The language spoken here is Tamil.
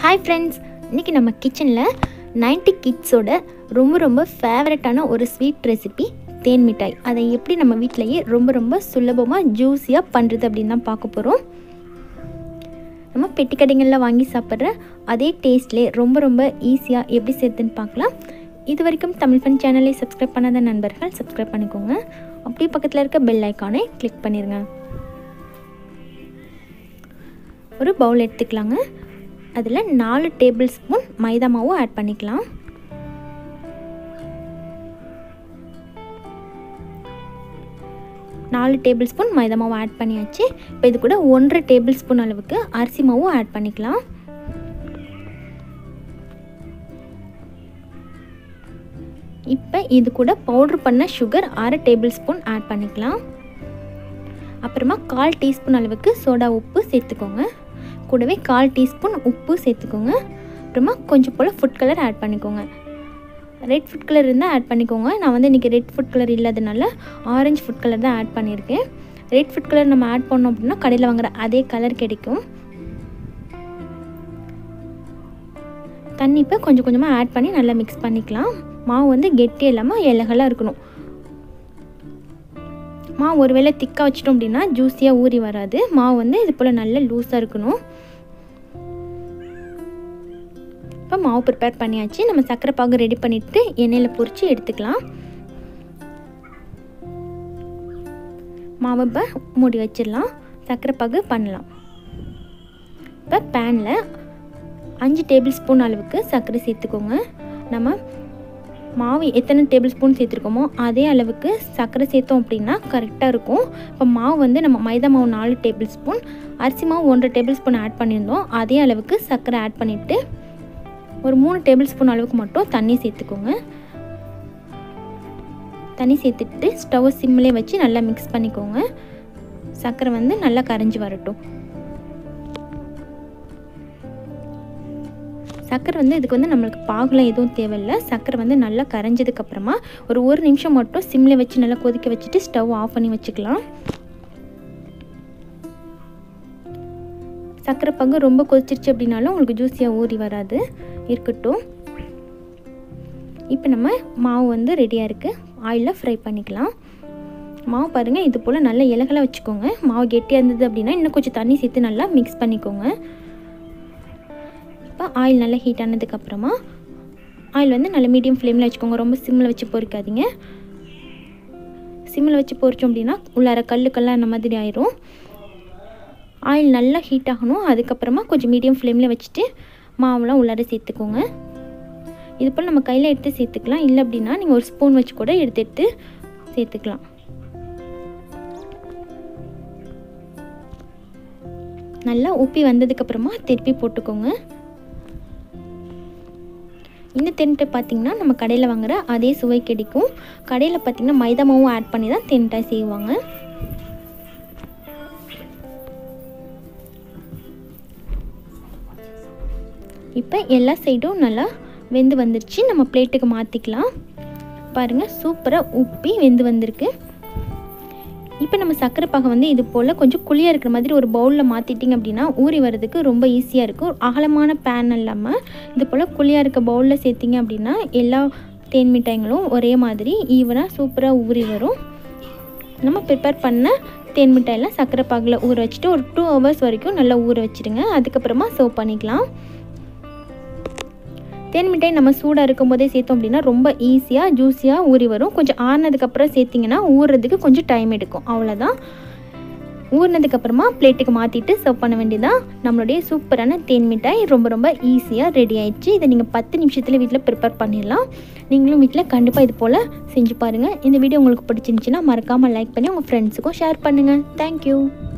ஹாய் ஃப்ரெண்ட்ஸ் இன்றைக்கி நம்ம கிச்சனில் 90 கிட்ஸோட ரொம்ப ரொம்ப ஃபேவரட்டான ஒரு ஸ்வீட் ரெசிபி தேன் மிட்டாய் அதை எப்படி நம்ம வீட்டிலையே ரொம்ப ரொம்ப சுலபமாக ஜூஸியாக பண்ணுறது அப்படின்னு தான் பார்க்க போகிறோம் நம்ம பெட்டி கடைகளில் வாங்கி சாப்பிட்ற அதே டேஸ்ட்லேயே ரொம்ப ரொம்ப ஈஸியாக எப்படி சேர்த்துன்னு பார்க்கலாம் இது வரைக்கும் தமிழ் ஃபன் சேனலை சப்ஸ்கிரைப் பண்ணாத நண்பர்கள் சப்ஸ்கிரைப் பண்ணிக்கோங்க அப்படியே பக்கத்தில் இருக்க பெல் ஐக்கானை கிளிக் பண்ணிடுங்க ஒரு பவுல் எடுத்துக்கலாங்க அதில் நாலு டேபிள் ஸ்பூன் மைதா மாவும் ஆட் பண்ணிக்கலாம் நாலு டேபிள் ஸ்பூன் மைதா மாவு ஆட் பண்ணியாச்சு இப்போ இது கூட ஒன்றரை டேபிள் ஸ்பூன் அளவுக்கு அரிசி மாவும் ஆட் பண்ணிக்கலாம் இப்போ இது கூட பவுட்ரு பண்ண சுகர் அரை டேபிள் ஸ்பூன் ஆட் பண்ணிக்கலாம் அப்புறமா கால் டீஸ்பூன் அளவுக்கு சோடா உப்பு சேர்த்துக்கோங்க கூடவே கால் டீஸ்பூன் உப்பு சேர்த்துக்கோங்க அப்புறமா கொஞ்சம் போல் ஃபுட் கலர் ஆட் பண்ணிக்கோங்க ரெட் ஃபுட் கலர் இருந்தால் ஆட் பண்ணிக்கோங்க நான் வந்து இன்றைக்கி ரெட் ஃபுட் கலர் இல்லாதனால ஆரஞ்சு ஃபுட் கலர் தான் ஆட் பண்ணியிருக்கேன் ரெட் ஃபுட் கலர் நம்ம ஆட் பண்ணோம் அப்படின்னா கடையில் வாங்குற அதே கலர் கிடைக்கும் தண்ணி இப்போ கொஞ்சம் கொஞ்சமாக ஆட் பண்ணி நல்லா மிக்ஸ் பண்ணிக்கலாம் மாவு வந்து கெட்டி இல்லாமல் இலகலாக இருக்கணும் மாவு ஒருவேளை திக்காக வச்சிட்டோம் அப்படின்னா ஜூஸியாக ஊறி வராது மாவு வந்து இது போல் நல்ல லூஸாக இருக்கணும் இப்போ மாவு ப்ரிப்பேர் பண்ணியாச்சு நம்ம சர்க்கரை பாகு ரெடி பண்ணிவிட்டு எண்ணெயில் பொரித்து எடுத்துக்கலாம் மாவை இப்போ மூடி வச்சிடலாம் சர்க்கரை பாகு பண்ணலாம் இப்போ பேனில் அஞ்சு டேபிள் ஸ்பூன் அளவுக்கு சர்க்கரை சேர்த்துக்கோங்க நம்ம மாவு எத்தனை டேபிள் ஸ்பூன் சேர்த்துருக்கோமோ அதே அளவுக்கு சர்க்கரை சேர்த்தோம் அப்படின்னா கரெக்டாக இருக்கும் இப்போ மாவு வந்து நம்ம மைதா மாவு நாலு டேபிள் ஸ்பூன் அரிசி மாவு ஒன்றரை டேபிள் ஸ்பூன் ஆட் பண்ணியிருந்தோம் அதே அளவுக்கு சர்க்கரை ஆட் பண்ணிவிட்டு ஒரு மூணு டேபிள் ஸ்பூன் அளவுக்கு மட்டும் தண்ணி சேர்த்துக்கோங்க தண்ணி சேர்த்துட்டு ஸ்டவ் சிம்மிலே வச்சு நல்லா மிக்ஸ் பண்ணிக்கோங்க சர்க்கரை வந்து நல்லா கரைஞ்சி வரட்டும் சர்க்கரை வந்து இதுக்கு வந்து நம்மளுக்கு பாகுலாம் எதுவும் தேவையில்லை சர்க்கரை வந்து நல்லா கரைஞ்சதுக்கப்புறமா ஒரு ஒரு நிமிஷம் மட்டும் சிம்மில் வச்சு நல்லா கொதிக்க வச்சுட்டு ஸ்டவ் ஆஃப் பண்ணி வச்சுக்கலாம் சர்க்கரை பங்கு ரொம்ப கொதிச்சிருச்சு அப்படின்னாலும் உங்களுக்கு ஜூஸியாக ஊறி வராது இருக்கட்டும் இப்போ நம்ம மாவு வந்து ரெடியாக இருக்குது ஆயிலில் ஃப்ரை பண்ணிக்கலாம் மாவு பாருங்கள் இது போல் நல்லா இலகலாக வச்சுக்கோங்க மாவு கெட்டியாக இருந்தது அப்படின்னா இன்னும் கொஞ்சம் தண்ணி சேர்த்து நல்லா மிக்ஸ் பண்ணிக்கோங்க இப்போ ஆயில் நல்லா ஹீட் ஆனதுக்கப்புறமா ஆயில் வந்து நல்ல மீடியம் ஃப்ளேமில் வச்சுக்கோங்க ரொம்ப சிம்மில் வச்சு பொறிக்காதீங்க சிம்மில் வச்சு பொரிச்சோம் அப்படின்னா உள்ளார கல் கல்லாக அந்த மாதிரி ஆயிரும் ஆயில் நல்லா ஹீட் ஆகணும் அதுக்கப்புறமா கொஞ்சம் மீடியம் ஃப்ளேமில் வச்சுட்டு மாவுலாம் உள்ளார சேர்த்துக்கோங்க இது போல் நம்ம கையில் எடுத்து சேர்த்துக்கலாம் இல்லை அப்படின்னா நீங்கள் ஒரு ஸ்பூன் வச்சு கூட எடுத்து எடுத்து சேர்த்துக்கலாம் நல்லா உப்பி வந்ததுக்கப்புறமா திருப்பி போட்டுக்கோங்க இந்த தென்ட்டை பார்த்திங்கன்னா நம்ம கடையில் வாங்குகிற அதே சுவை கிடைக்கும் கடையில் பார்த்திங்கன்னா மைதா மாவும் ஆட் பண்ணி தான் தென்ட்டாய் செய்வாங்க இப்போ எல்லா சைடும் நல்லா வெந்து வந்துருச்சு நம்ம பிளேட்டுக்கு மாற்றிக்கலாம் பாருங்கள் சூப்பராக உப்பி வெந்து வந்திருக்கு இப்போ நம்ம சர்க்கரை பாகை வந்து இது போல் கொஞ்சம் குழியாக இருக்கிற மாதிரி ஒரு பவுலில் மாற்றிட்டிங்க அப்படின்னா ஊறி வர்றதுக்கு ரொம்ப ஈஸியாக இருக்கும் அகலமான பேன் இல்லாமல் இது போல் குழியாக இருக்க பவுலில் சேர்த்திங்க அப்படின்னா எல்லா தேன் மிட்டாய்களும் ஒரே மாதிரி ஈவனாக சூப்பராக ஊறி வரும் நம்ம ப்ரிப்பேர் பண்ண தேன் மிட்டாயெல்லாம் சர்க்கரை பாகில் ஊற வச்சுட்டு ஒரு டூ ஹவர்ஸ் வரைக்கும் நல்லா ஊற வச்சுடுங்க அதுக்கப்புறமா சர்வ் பண்ணிக்கலாம் தேன் மிட்டாய் நம்ம சூடாக இருக்கும் போதே சேர்த்தோம் அப்படின்னா ரொம்ப ஈஸியாக ஜூஸியாக ஊறி வரும் கொஞ்சம் ஆறுனதுக்கப்புறம் சேர்த்திங்கன்னா ஊறுறதுக்கு கொஞ்சம் டைம் எடுக்கும் அவ்வளோதான் ஊறினதுக்கப்புறமா பிளேட்டுக்கு மாற்றிட்டு சர்வ் பண்ண வேண்டியதான் நம்மளுடைய சூப்பரான தேன் மிட்டாய் ரொம்ப ரொம்ப ஈஸியாக ரெடி ஆயிடுச்சு இதை நீங்கள் பத்து நிமிஷத்தில் வீட்டில் ப்ரிப்பேர் பண்ணிடலாம் நீங்களும் வீட்டில் கண்டிப்பாக இது போல் செஞ்சு பாருங்கள் இந்த வீடியோ உங்களுக்கு பிடிச்சிருந்துச்சின்னா மறக்காமல் லைக் பண்ணி உங்கள் ஃப்ரெண்ட்ஸுக்கும் ஷேர் பண்ணுங்கள் தேங்க்யூ